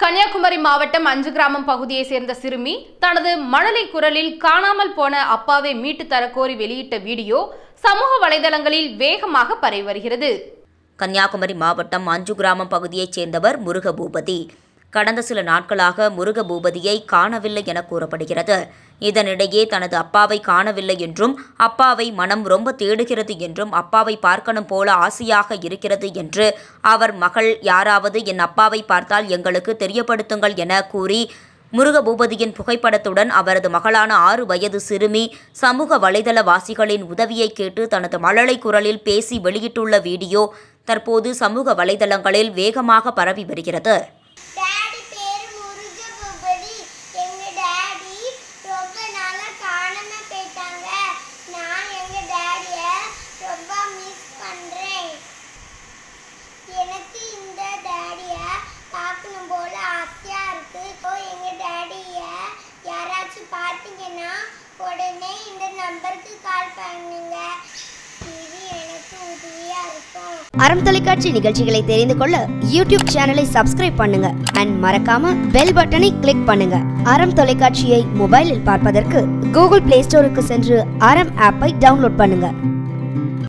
கன்னியாகுமரி மாவட்டம் அஞ்சு கிராமம் பகுதியை சேர்ந்த சிறுமி தனது மழலை குரலில் காணாமல் போன அப்பாவை மீட்டு தரக்கோரி வெளியிட்ட வீடியோ சமூக வலைதளங்களில் வேகமாக பரவி வருகிறது கன்னியாகுமரி மாவட்டம் அஞ்சு கிராமம் பகுதியைச் சேர்ந்தவர் முருகபூபதி கடந்த சில நாட்களாக முருகபூபதியை காணவில்லை என கூறப்படுகிறது இதனிடையே தனது அப்பாவை காணவில்லை என்றும் அப்பாவை மனம் ரொம்ப தேடுகிறது என்றும் அப்பாவை பார்க்கணும் போல ஆசையாக இருக்கிறது என்று அவர் மகள் யாராவது என் அப்பாவை பார்த்தால் எங்களுக்கு தெரியப்படுத்துங்கள் என கூறி முருகபூபதியின் புகைப்படத்துடன் அவரது மகளான ஆறு வயது சிறுமி சமூக வலைதளவாசிகளின் உதவியை கேட்டு தனது மழலை குரலில் பேசி வெளியிட்டுள்ள வீடியோ தற்போது சமூக வலைதளங்களில் வேகமாக பரவி வருகிறது டாடி பேரு முருக பூபதி எங்க டாடி ரொம்ப நாளா காணாம போயிட்டாங்க நான் எங்க டாடிய ரொம்ப மிஸ் பண்றேன் எனக்கு இந்த டாடிய பார்க்கணும் போல ஆசையா இருக்கு ஓ எங்க டாடிய யாராச்சும் பார்த்தீங்கன்னா உடனே இந்த நம்பருக்கு கால் பண்ணுங்க இது எனக்கு உதவியா இருக்கும் அறம் தொலைக்காட்சி நிகழ்ச்சிகளை தெரிந்து கொள்ள யூடியூப் சேனலை சப்ஸ்கிரைப் பண்ணுங்க அண்ட் மறக்காம பெல் பட்டனை கிளிக் பண்ணுங்க அறம் தொலைக்காட்சியை மொபைலில் பார்ப்பதற்கு கூகுள் பிளே ஸ்டோருக்கு சென்று அறம் ஆப்பை டவுன்லோட் பண்ணுங்க